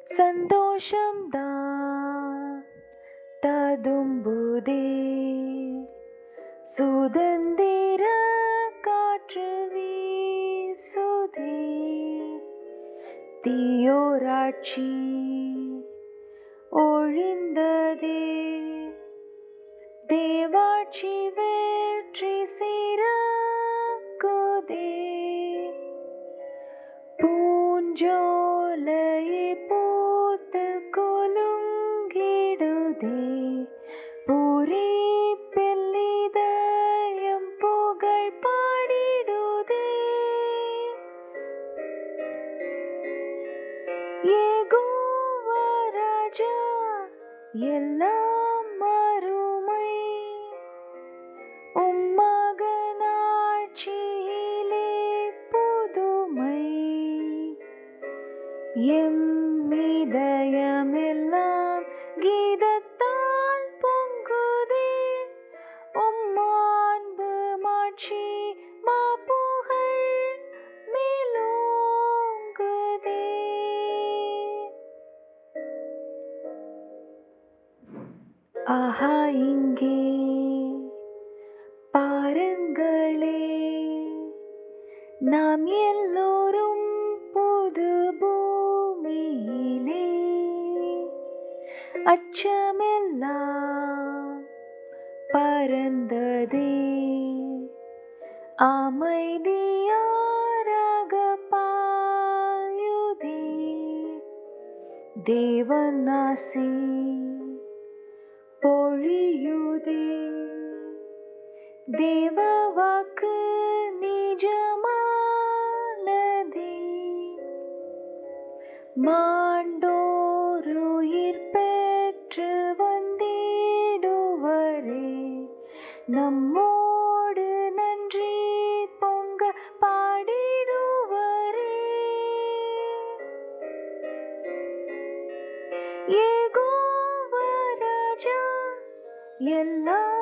சந்தோஷம்தான் ததும்புதே சுதந்திர காற்று வீசுதே தீயோராட்சி ஒழிந்ததே தேவாட்சி வெற்றி சிறக்குதே பூஞ்சோலையை பூத்து குலுங்கிடுதே பூரி பெல்லிதயம் புகழ் பாடிடுதே ஏகோவா ராஜா எல்லாம் மறுமை உம்மகனாட்சியிலே புதுமை எம் இதயமெல்லாம் கீதத்தால் பொங்குதே உம்மான்பு மாட்சி மாப்புகழ் மேலோங்குதே ஆஹா இங்கே பாருங்களே நாம் எல்லோரும் புது பூமியிலே அச்சமெல்லாம் பறந்ததே அமைதியாராக பாயுதே தேவனாசி பொழியுதே தேவ வாக்கு நிஜமானதே மாண்டோருயிர் பெற்று வந்திடுவரே நம்மோடு நன்றி பொங்க பாடிடுவரே ஏகோவா ராஜா எல்லாம்